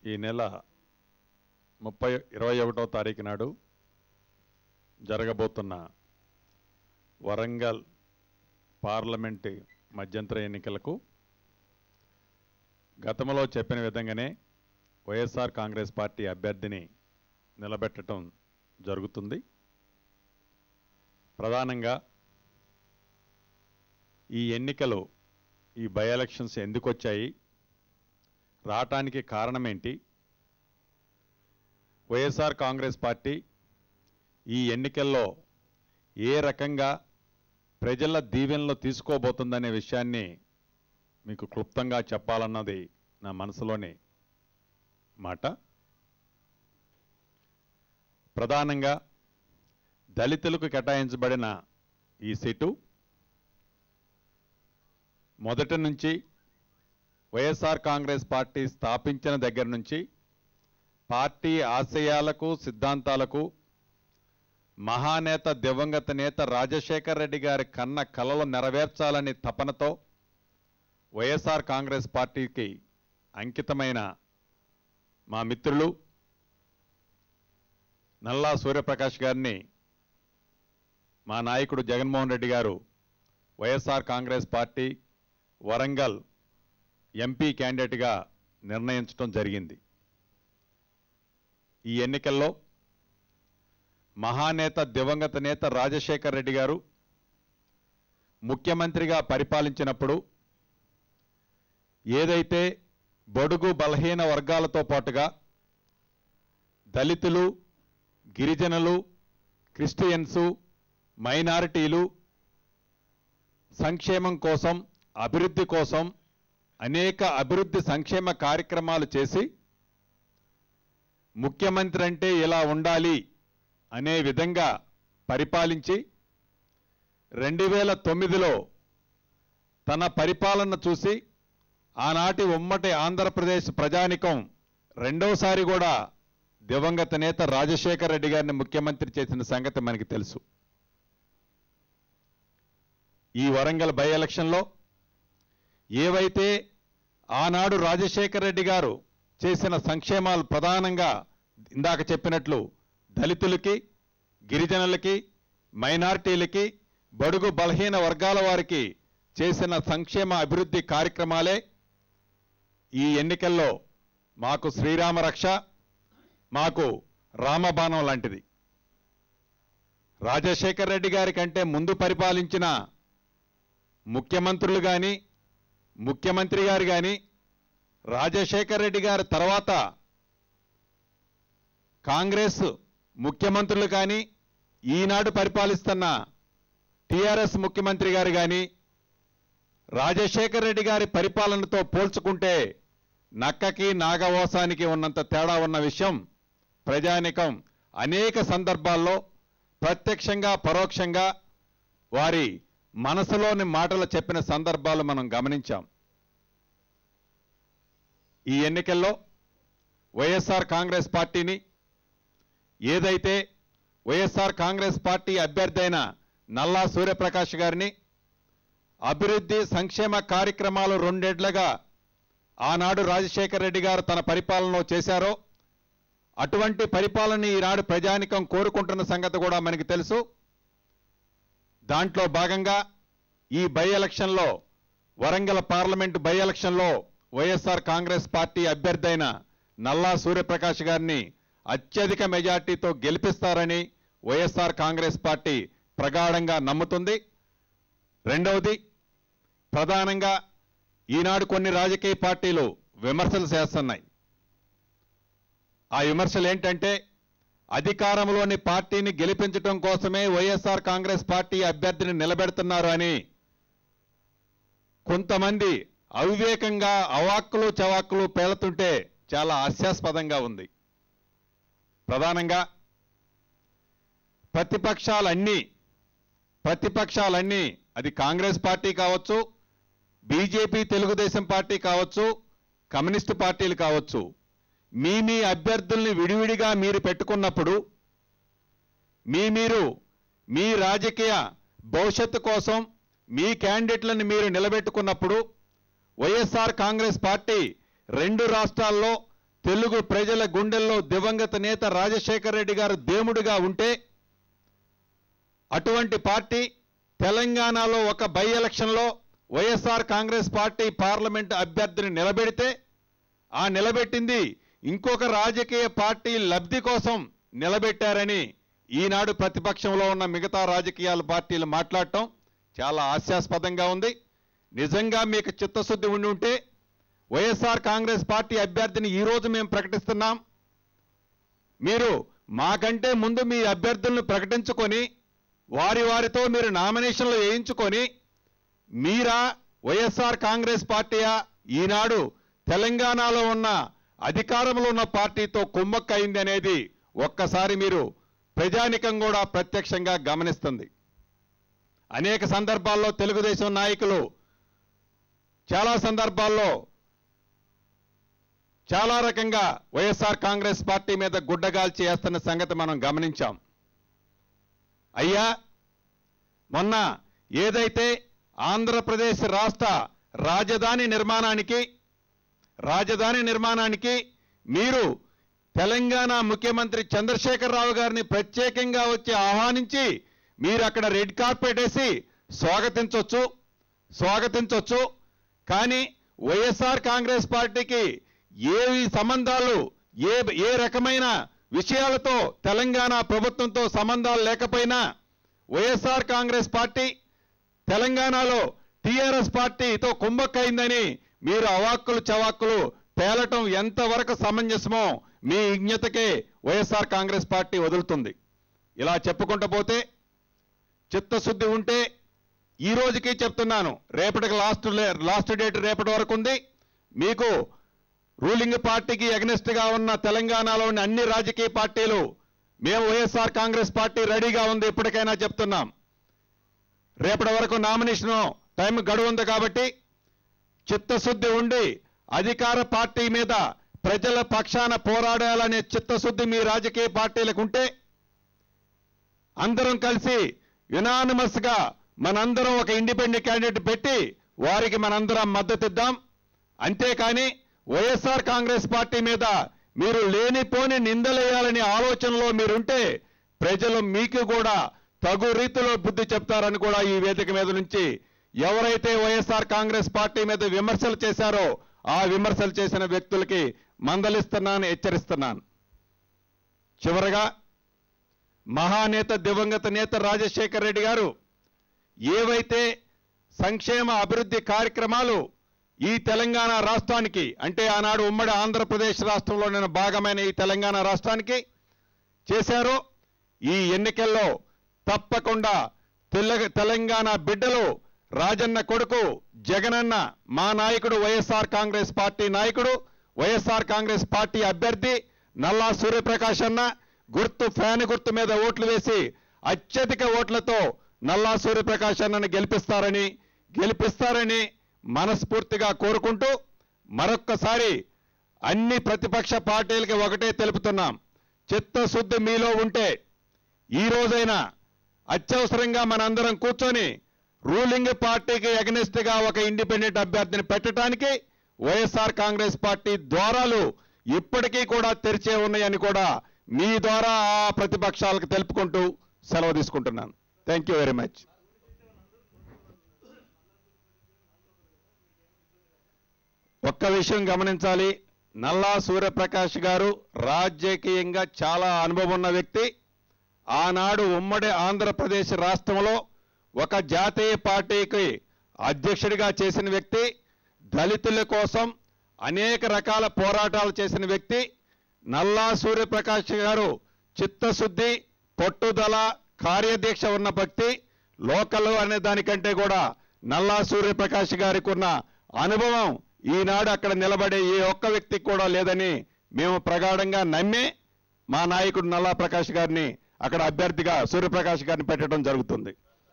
ఈ నెల ముప్పై ఇరవై ఒకటో తారీఖు నాడు జరగబోతున్న వరంగల్ పార్లమెంటు మధ్యంతర ఎన్నికలకు గతంలో చెప్పిన విధంగానే వైఎస్ఆర్ కాంగ్రెస్ పార్టీ అభ్యర్థిని నిలబెట్టడం జరుగుతుంది ప్రధానంగా ఈ ఎన్నికలు ఈ బై ఎలక్షన్స్ ఎందుకు వచ్చాయి రావటానికి కారణం ఏంటి వైఎస్ఆర్ కాంగ్రెస్ పార్టీ ఈ ఎన్నికల్లో ఏ రకంగా ప్రజల దీవెనలో తీసుకోబోతుందనే విషయాన్ని మీకు క్లుప్తంగా చెప్పాలన్నది నా మనసులోని మాట ప్రధానంగా దళితులకు కేటాయించబడిన ఈ సీటు మొదటి నుంచి వైఎస్ఆర్ కాంగ్రెస్ పార్టీ స్థాపించిన దగ్గర నుంచి పార్టీ ఆశయాలకు సిద్ధాంతాలకు మహానేత దివంగత నేత రాజశేఖర్ రెడ్డి గారి కన్న కలలు నెరవేర్చాలని తపనతో వైఎస్ఆర్ కాంగ్రెస్ పార్టీకి అంకితమైన మా మిత్రులు నల్లా సూర్యప్రకాష్ గారిని మా నాయకుడు జగన్మోహన్ రెడ్డి గారు వైఎస్ఆర్ కాంగ్రెస్ పార్టీ వరంగల్ ఎంపీ క్యాండిడేట్గా నిర్ణయించడం జరిగింది ఈ ఎన్నికల్లో మహానేత దివంగత నేత రాజశేఖర్ రెడ్డి గారు ముఖ్యమంత్రిగా పరిపాలించినప్పుడు ఏదైతే బడుగు బలహీన వర్గాలతో పాటుగా దళితులు గిరిజనులు క్రిస్టియన్సు మైనారిటీలు సంక్షేమం కోసం అభివృద్ధి కోసం అనేక అభివృద్ధి సంక్షేమ కార్యక్రమాలు చేసి ముఖ్యమంత్రి అంటే ఇలా ఉండాలి అనే విధంగా పరిపాలించి రెండు వేల తొమ్మిదిలో తన పరిపాలన చూసి ఆనాటి ఉమ్మటి ఆంధ్రప్రదేశ్ ప్రజానికం రెండోసారి కూడా దివంగత నేత రాజశేఖర్ రెడ్డి గారిని ముఖ్యమంత్రి చేసిన సంగతి మనకి తెలుసు ఈ వరంగల్ బై ఎలక్షన్లో ఏవైతే ఆనాడు రాజశేఖర్ రెడ్డి గారు చేసిన సంక్షేమాలు ప్రధానంగా ఇందాక చెప్పినట్లు దళితులకి గిరిజనులకి మైనార్టీలకి బడుగు బలహీన వర్గాల వారికి చేసిన సంక్షేమ అభివృద్ధి కార్యక్రమాలే ఈ ఎన్నికల్లో మాకు శ్రీరామ రక్ష మాకు రామబాణం లాంటిది రాజశేఖర్ రెడ్డి గారి కంటే ముందు పరిపాలించిన ముఖ్యమంత్రులు కానీ ముఖ్యమంత్రి గారు కానీ రాజశేఖర్ రెడ్డి గారి తర్వాత కాంగ్రెస్ ముఖ్యమంత్రులు కానీ ఈనాడు పరిపాలిస్తున్న టిఆర్ఎస్ ముఖ్యమంత్రి గారు కానీ రాజశేఖర్ రెడ్డి గారి పరిపాలనతో పోల్చుకుంటే నక్కకి నాగవోసానికి ఉన్నంత తేడా ఉన్న విషయం ప్రజానికం అనేక సందర్భాల్లో ప్రత్యక్షంగా పరోక్షంగా వారి మనసులోని మాటలు చెప్పిన సందర్భాలు మనం గమనించాం ఈ ఎన్నికల్లో వైఎస్ఆర్ కాంగ్రెస్ పార్టీని ఏదైతే వైఎస్ఆర్ కాంగ్రెస్ పార్టీ అభ్యర్థి అయిన నల్లా సూర్యప్రకాష్ గారిని అభివృద్ధి సంక్షేమ కార్యక్రమాలు రెండేళ్లుగా ఆనాడు రాజశేఖర్ రెడ్డి గారు తన పరిపాలనలో చేశారో అటువంటి పరిపాలన ఈనాడు ప్రజానికం కోరుకుంటున్న సంగతి కూడా మనకి తెలుసు దాంట్లో భాగంగా ఈ బై ఎలక్షన్లో వరంగల్ పార్లమెంటు బై ఎలక్షన్లో వైఎస్ఆర్ కాంగ్రెస్ పార్టీ అభ్యర్థి అయిన నల్లా సూర్యప్రకాష్ గారిని అత్యధిక మెజార్టీతో గెలిపిస్తారని వైఎస్ఆర్ కాంగ్రెస్ పార్టీ ప్రగాఢంగా నమ్ముతుంది రెండవది ప్రధానంగా ఈనాడు కొన్ని రాజకీయ పార్టీలు విమర్శలు చేస్తున్నాయి ఆ విమర్శలు ఏంటంటే అధికారంలోని పార్టీని గెలిపించడం కోసమే వైఎస్ఆర్ కాంగ్రెస్ పార్టీ అభ్యర్థిని నిలబెడుతున్నారు అని కొంతమంది అవివేకంగా అవాక్కులు చవాక్కులు పేలుతుంటే చాలా హాస్యాస్పదంగా ఉంది ప్రధానంగా ప్రతిపక్షాలన్నీ ప్రతిపక్షాలన్నీ అది కాంగ్రెస్ పార్టీ కావచ్చు బీజేపీ తెలుగుదేశం పార్టీ కావచ్చు కమ్యూనిస్టు పార్టీలు కావచ్చు మీ మీ అభ్యర్థుల్ని విడివిడిగా మీరు పెట్టుకున్నప్పుడు మీ మీరు మీ రాజకీయ భవిష్యత్తు కోసం మీ క్యాండిడేట్లను మీరు నిలబెట్టుకున్నప్పుడు వైఎస్ఆర్ కాంగ్రెస్ పార్టీ రెండు రాష్ట్రాల్లో తెలుగు ప్రజల గుండెల్లో దివంగత నేత రాజశేఖర రెడ్డి గారు దేవుడిగా ఉంటే అటువంటి పార్టీ తెలంగాణలో ఒక బై ఎలక్షన్లో వైఎస్ఆర్ కాంగ్రెస్ పార్టీ పార్లమెంట్ అభ్యర్థిని నిలబెడితే ఆ నిలబెట్టింది ఇంకొక రాజకీయ పార్టీ లబ్ధి కోసం నిలబెట్టారని ఈనాడు ప్రతిపక్షంలో ఉన్న మిగతా రాజకీయాల పార్టీలు మాట్లాడటం చాలా హాస్యాస్పదంగా ఉంది నిజంగా మీకు చిత్తశుద్ధి ఉండి ఉంటే వైఎస్ఆర్ కాంగ్రెస్ పార్టీ అభ్యర్థిని ఈ రోజు మేము ప్రకటిస్తున్నాం మీరు మాకంటే ముందు మీ అభ్యర్థులను ప్రకటించుకొని వారి వారితో మీరు నామినేషన్లు వేయించుకొని మీరా వైఎస్ఆర్ కాంగ్రెస్ పార్టీయా ఈనాడు తెలంగాణలో ఉన్న అధికారంలో ఉన్న పార్టీతో కుమ్మక్కయింది అనేది ఒక్కసారి మీరు ప్రజానికం కూడా ప్రత్యక్షంగా గమనిస్తుంది అనేక సందర్భాల్లో తెలుగుదేశం నాయకులు చాలా సందర్భాల్లో చాలా రకంగా వైఎస్ఆర్ కాంగ్రెస్ పార్టీ మీద గుడ్డగాల్చి వేస్తున్న సంగతి మనం గమనించాం అయ్యా మొన్న ఏదైతే ఆంధ్రప్రదేశ్ రాష్ట్ర రాజధాని నిర్మాణానికి రాజధాని నిర్మాణానికి మీరు తెలంగాణ ముఖ్యమంత్రి చంద్రశేఖరరావు గారిని ప్రత్యేకంగా వచ్చి ఆహ్వానించి మీరు అక్కడ రెడ్ కార్పెట్ వేసి స్వాగతించవచ్చు స్వాగతించవచ్చు కానీ వైఎస్ఆర్ కాంగ్రెస్ పార్టీకి ఏ సంబంధాలు ఏ ఏ రకమైన విషయాలతో తెలంగాణ ప్రభుత్వంతో సంబంధాలు లేకపోయినా వైఎస్ఆర్ కాంగ్రెస్ పార్టీ తెలంగాణలో టీఆర్ఎస్ పార్టీతో కుంభక్కైందని మీరు అవాక్కులు చవాక్కులు తేలటం ఎంతవరకు సమంజసమో మీ విజ్ఞతకే వైఎస్ఆర్ కాంగ్రెస్ పార్టీ వదులుతుంది ఇలా చెప్పుకుంటూ పోతే చిత్తశుద్ధి ఉంటే ఈ రోజుకి చెప్తున్నాను రేపటికి లాస్ట్ లాస్ట్ డేట్ రేపటి వరకు ఉంది మీకు రూలింగ్ పార్టీకి అగ్నెస్ట్ గా ఉన్న తెలంగాణలోని అన్ని రాజకీయ పార్టీలు మేము వైఎస్ఆర్ కాంగ్రెస్ పార్టీ రెడీగా ఉంది ఎప్పటికైనా చెప్తున్నాం రేపటి వరకు నామినేషన్ టైం గడువు ఉంది కాబట్టి చిత్తశుద్ధి ఉండి అధికార పార్టీ మీద ప్రజల పక్షాన పోరాడాలనే చిత్తశుద్ధి మీ రాజకీయ పార్టీలకు ఉంటే అందరం కలిసి యునానిమస్ గా మనందరం ఒక ఇండిపెండెంట్ క్యాండిడేట్ పెట్టి వారికి మనందరం మద్దతు ఇద్దాం అంతేకాని వైఎస్ఆర్ కాంగ్రెస్ పార్టీ మీద మీరు లేనిపోని నిందలేయాలనే ఆలోచనలో మీరుంటే ప్రజలు మీకు కూడా తగు రీతిలో బుద్ధి చెప్తారని కూడా ఈ వేదిక మీద నుంచి ఎవరైతే వైఎస్ఆర్ కాంగ్రెస్ పార్టీ మీద విమర్శలు చేశారో ఆ విమర్శలు చేసిన వ్యక్తులకి మందలిస్తున్నాను హెచ్చరిస్తున్నాను చివరగా మహానేత దివంగత నేత రాజశేఖర్ రెడ్డి గారు ఏవైతే సంక్షేమ అభివృద్ధి కార్యక్రమాలు ఈ తెలంగాణ రాష్ట్రానికి అంటే ఆనాడు ఉమ్మడి ఆంధ్రప్రదేశ్ రాష్ట్రంలోని భాగమైన ఈ తెలంగాణ రాష్ట్రానికి చేశారో ఈ ఎన్నికల్లో తప్పకుండా తెల్ల- తెలంగాణ బిడ్డలు రాజన్న కొడుకు జగనన్న మా నాయకుడు వైఎస్ఆర్ కాంగ్రెస్ పార్టీ నాయకుడు వైఎస్ఆర్ కాంగ్రెస్ పార్టీ అభ్యర్థి నల్లా సూర్యప్రకాష్ అన్న గుర్తు ఫ్యాన్ గుర్తు మీద ఓట్లు వేసి అత్యధిక ఓట్లతో నల్లా సూర్యప్రకాష్ అన్నను గెలిపిస్తారని గెలిపిస్తారని మనస్ఫూర్తిగా కోరుకుంటూ మరొక్కసారి అన్ని ప్రతిపక్ష పార్టీలకి ఒకటే తెలుపుతున్నాం చిత్తశుద్ధి మీలో ఉంటే ఈ రోజైనా అత్యవసరంగా మనందరం కూర్చొని రూలింగ్ పార్టీకి అగనిస్ట్ గా ఒక ఇండిపెండెంట్ అభ్యర్థిని పెట్టడానికి వైఎస్ఆర్ కాంగ్రెస్ పార్టీ ద్వారాలు ఇప్పటికీ కూడా తెరిచే ఉన్నాయని కూడా మీ ద్వారా ఆ ప్రతిపక్షాలకు తెలుపుకుంటూ సెలవు తీసుకుంటున్నాను థ్యాంక్ యూ వెరీ మచ్ ఒక్క విషయం గమనించాలి నల్లా సూర్యప్రకాష్ గారు రాజకీయంగా చాలా అనుభవం ఉన్న వ్యక్తి ఆనాడు ఉమ్మడి ఆంధ్రప్రదేశ్ రాష్ట్రంలో ఒక జాతీయ పార్టీకి అధ్యక్షుడిగా చేసిన వ్యక్తి దళితుల కోసం అనేక రకాల పోరాటాలు చేసిన వ్యక్తి నల్లా సూర్యప్రకాష్ గారు చిత్తశుద్ధి పట్టుదల కార్యదీక్ష ఉన్న వ్యక్తి లోకల్ అనే దానికంటే కూడా నల్లా సూర్యప్రకాష్ గారికి ఉన్న అనుభవం ఈనాడు అక్కడ నిలబడే ఏ ఒక్క వ్యక్తికి కూడా లేదని మేము ప్రగాఢంగా నమ్మే మా నాయకుడు నల్లా ప్రకాష్ గారిని అక్కడ అభ్యర్థిగా సూర్యప్రకాష్ గారిని పెట్టడం జరుగుతుంది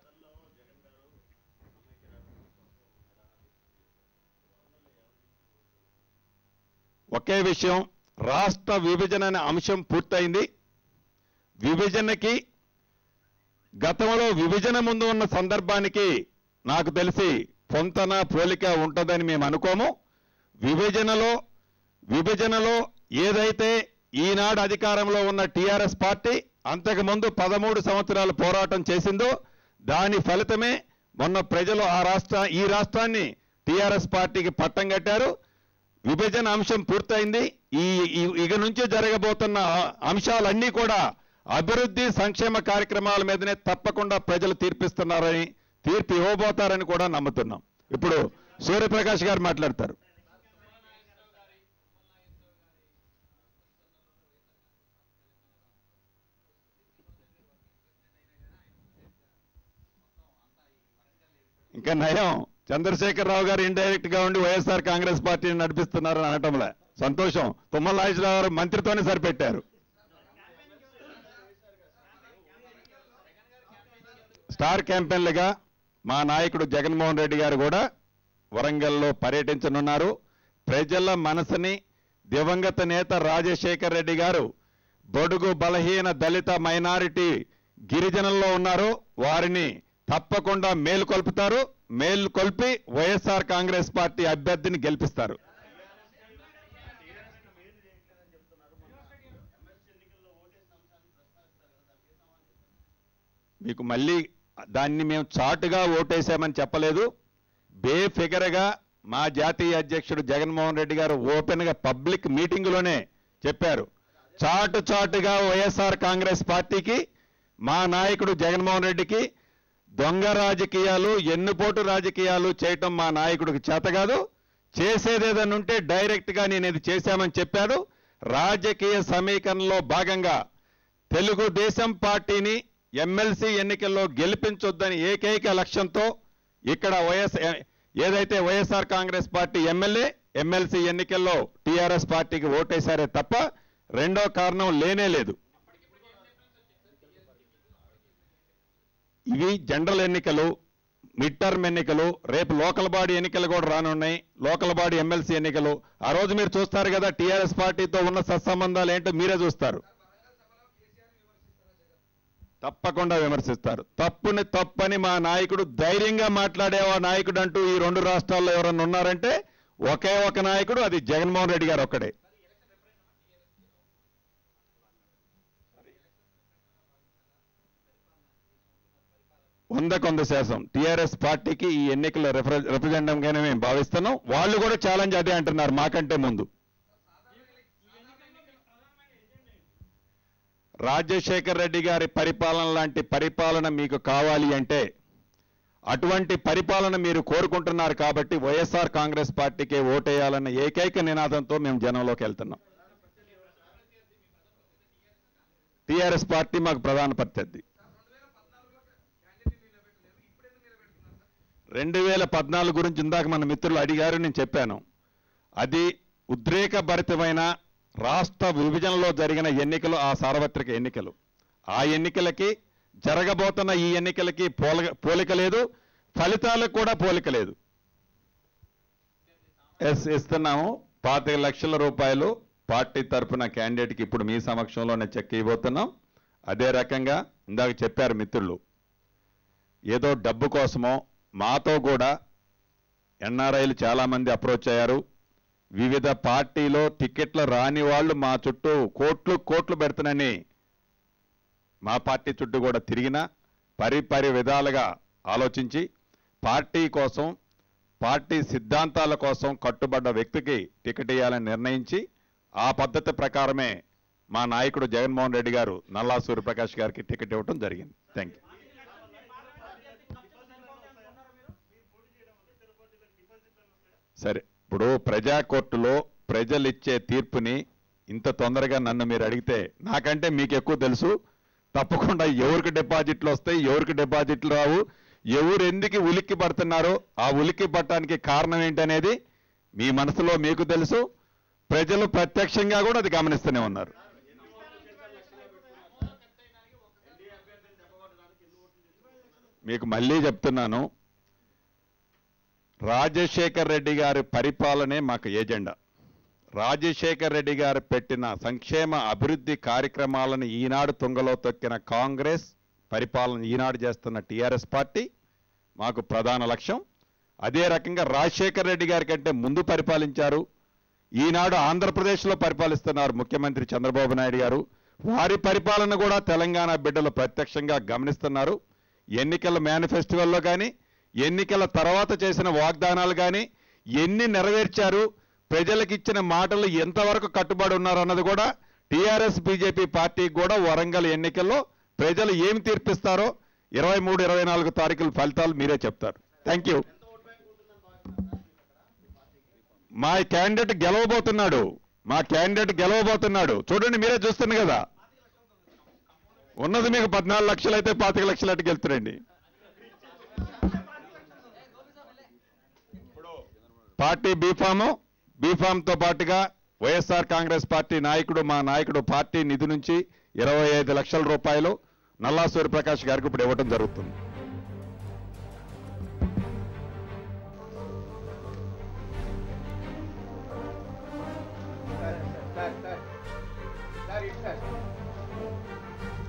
ఒకే విషయం రాష్ట్ర విభజన అనే అంశం పూర్తయింది విభజనకి గతంలో విభజన ముందు ఉన్న సందర్భానికి నాకు తెలిసి పొంతన పోలిక ఉంటుందని మేము అనుకోము విభజనలో విభజనలో ఏదైతే ఈనాడు అధికారంలో ఉన్న టీఆర్ఎస్ పార్టీ అంతకు ముందు పదమూడు సంవత్సరాలు పోరాటం చేసిందో దాని ఫలితమే మొన్న ప్రజలు ఆ రాష్ట్ర ఈ రాష్ట్రాన్ని టీఆర్ఎస్ పార్టీకి పట్టం కట్టారు విభజన అంశం పూర్తయింది ఈ ఈ- ఇక నుంచి జరగబోతున్న అంశాలన్నీ కూడా అభివృద్ధి సంక్షేమ కార్యక్రమాల మీదనే తప్పకుండా ప్రజలు తీర్పిస్తున్నారని తీర్పు ఇవ్వబోతారని కూడా నమ్ముతున్నాం ఇప్పుడు సూర్యప్రకాష్ గారు మాట్లాడతారు ఇంకా నయం చంద్రశేఖరరావు గారు ఇండైరెక్ట్ గా ఉండి వైఎస్ఆర్ కాంగ్రెస్ పార్టీని నడిపిస్తున్నారని అనటంలే సంతోషం తుమ్మల నాగేశ్వరరావు గారు మంత్రితోనే సరిపెట్టారు స్టార్ క్యాంపెయిన్లుగా మా నాయకుడు జగన్మోహన్ రెడ్డి గారు కూడా వరంగల్లో పర్యటించనున్నారు ప్రజల మనసుని దివంగత నేత రాజశేఖర్ రెడ్డి గారు బడుగు బలహీన దళిత మైనారిటీ గిరిజనుల్లో ఉన్నారు వారిని తప్పకుండా మేలుకొల్పుతారు మేలుకొల్పి వైఎస్ఆర్ కాంగ్రెస్ పార్టీ అభ్యర్థిని గెలిపిస్తారు మీకు మళ్ళీ దాన్ని మేము చాటుగా ఓటేశామని చెప్పలేదు బేఫిగరగా మా జాతీయ అధ్యక్షుడు జగన్మోహన్ రెడ్డి గారు ఓపెన్ గా పబ్లిక్ మీటింగ్ లోనే చెప్పారు చాటు చాటుగా వైఎస్ఆర్ కాంగ్రెస్ పార్టీకి మా నాయకుడు జగన్మోహన్ రెడ్డికి దొంగ రాజకీయాలు ఎన్నుపోటు రాజకీయాలు చేయటం మా నాయకుడికి చేత కాదు చేసేదేదైనా ఉంటే డైరెక్ట్ గా నేను ఇది చేశామని చెప్పాడు రాజకీయ సమీకరణలో భాగంగా తెలుగుదేశం పార్టీని ఎమ్మెల్సీ ఎన్నికల్లో గెలిపించొద్దని ఏకైక లక్ష్యంతో ఇక్కడ వైఎస్ ఏదైతే YSR Congress party MLA MLC ఎన్నికల్లో టీఆర్ఎస్ పార్టీకి ఓటేశారే తప్ప రెండో కారణం లేనే లేదు ఇవి జనరల్ ఎన్నికలు మిడ్ టర్మ్ ఎన్నికలు రేపు లోకల్ బాడీ ఎన్నికలు కూడా రానున్నాయి లోకల్ బాడీ ఎమ్మెల్సీ ఎన్నికలు ఆ రోజు మీరు చూస్తారు కదా టీఆర్ఎస్ పార్టీతో ఉన్న సత్సంబంధాలు ఏంటో మీరే చూస్తారు తప్పకుండా విమర్శిస్తారు తప్పుని తప్పని మా నాయకుడు ధైర్యంగా మాట్లాడే ఆ నాయకుడు అంటూ ఈ రెండు రాష్ట్రాల్లో ఎవరన్నా ఉన్నారంటే ఒకే ఒక నాయకుడు అది జగన్మోహన్ రెడ్డి గారు ఒక్కడే వందకు వంద శాతం టీఆర్ఎస్ పార్టీకి ఈ ఎన్నికల రిప్రజెంటేటివ్ గానే మేము భావిస్తున్నాం వాళ్ళు కూడా ఛాలెంజ్ అదే అంటున్నారు మాకంటే ముందు రాజశేఖర్ రెడ్డి గారి పరిపాలన లాంటి పరిపాలన మీకు కావాలి అంటే అటువంటి పరిపాలన మీరు కోరుకుంటున్నారు కాబట్టి వైఎస్ఆర్ కాంగ్రెస్ పార్టీకే ఓటేయాలన్న ఏకైక నినాదంతో మేము జనంలోకి వెళ్తున్నాం టీఆర్ఎస్ పార్టీ మాకు ప్రధాన ప్రత్యర్థి రెండు వేల పద్నాలుగు గురించి ఇందాక మన మిత్రులు అడిగారు నేను చెప్పాను అది ఉద్రేకభరితమైన రాష్ట్ర విభజనలో జరిగిన ఎన్నికలు ఆ సార్వత్రిక ఎన్నికలు ఆ ఎన్నికలకి జరగబోతున్న ఈ ఎన్నికలకి పోల పోలిక లేదు ఫలితాలకు కూడా పోలిక లేదు ఎస్ ఇస్తున్నాము పాతిక లక్షల రూపాయలు పార్టీ తరఫున క్యాండిడేట్కి ఇప్పుడు మీ సమక్షంలోనే చెక్ ఇవ్వబోతున్నాం అదే రకంగా ఇందాక చెప్పారు మిత్రులు ఏదో డబ్బు కోసమో మాతో కూడా ఎన్ఆర్ఐలు చాలామంది అప్రోచ్ అయ్యారు వివిధ పార్టీలో టికెట్లు రాని వాళ్ళు మా చుట్టూ కోట్లు కోట్లు పెడుతునని మా పార్టీ చుట్టూ కూడా తిరిగినా పరిపరి విధాలుగా ఆలోచించి పార్టీ కోసం పార్టీ సిద్ధాంతాల కోసం కట్టుబడ్డ వ్యక్తికి టికెట్ ఇవ్వాలని నిర్ణయించి ఆ పద్ధతి ప్రకారమే మా నాయకుడు జగన్మోహన్ రెడ్డి గారు నల్లా సూర్యప్రకాష్ గారికి టికెట్ ఇవ్వడం జరిగింది థ్యాంక్ యూ సరే ఇప్పుడు ప్రజా కోర్టులో ప్రజలు ఇచ్చే తీర్పుని ఇంత తొందరగా నన్ను మీరు అడిగితే నాకంటే మీకు ఎక్కువ తెలుసు తప్పకుండా ఎవరికి డిపాజిట్లు వస్తాయి ఎవరికి డిపాజిట్లు రావు ఎవరు ఎందుకు ఉలిక్కి పడుతున్నారో ఆ ఉలిక్కి పట్టడానికి కారణం ఏంటనేది మీ మనసులో మీకు తెలుసు ప్రజలు ప్రత్యక్షంగా కూడా అది గమనిస్తూనే ఉన్నారు మీకు మళ్ళీ చెప్తున్నాను రాజశేఖర్ రెడ్డి గారి పరిపాలనే మాకు ఏజెండా రాజశేఖర్ రెడ్డి గారు పెట్టిన సంక్షేమ అభివృద్ధి కార్యక్రమాలను ఈనాడు తుంగలో తొక్కిన కాంగ్రెస్ పరిపాలన ఈనాడు చేస్తున్న టీఆర్ఎస్ పార్టీ మాకు ప్రధాన లక్ష్యం అదే రకంగా రాజశేఖర్ రెడ్డి గారి కంటే ముందు పరిపాలించారు ఈనాడు ఆంధ్రప్రదేశ్లో పరిపాలిస్తున్నారు ముఖ్యమంత్రి చంద్రబాబు నాయుడు గారు వారి పరిపాలన కూడా తెలంగాణ బిడ్డలు ప్రత్యక్షంగా గమనిస్తున్నారు ఎన్నికల మేనిఫెస్టివల్లో కానీ ఎన్నికల తర్వాత చేసిన వాగ్దానాలు కానీ ఎన్ని నెరవేర్చారు ప్రజలకు ఇచ్చిన మాటలు ఎంతవరకు కట్టుబడి ఉన్నారన్నది కూడా టీఆర్ఎస్ బీజేపీ పార్టీకి కూడా వరంగల్ ఎన్నికల్లో ప్రజలు ఏమి తీర్పిస్తారో ఇరవై మూడు ఇరవై నాలుగు తారీఖుల ఫలితాలు మీరే చెప్తారు థ్యాంక్ యూ మా క్యాండిడేట్ గెలవబోతున్నాడు మా క్యాండిడేట్ గెలవబోతున్నాడు చూడండి మీరే చూస్తున్నారు కదా ఉన్నది మీకు పద్నాలుగు లక్షలు అయితే పాతిక లక్షలు అటు గెలుతురండి పార్టీ బీఫాము బీఫామ్తో పాటుగా వైఎస్ఆర్ కాంగ్రెస్ పార్టీ నాయకుడు మా నాయకుడు పార్టీ నిధి నుంచి ఇరవై ఐదు లక్షల రూపాయలు నల్లా సూర్యప్రకాష్ గారికి ఇప్పుడు ఇవ్వడం జరుగుతుంది సార్ సార్ సార్ సార్ ఇటు సార్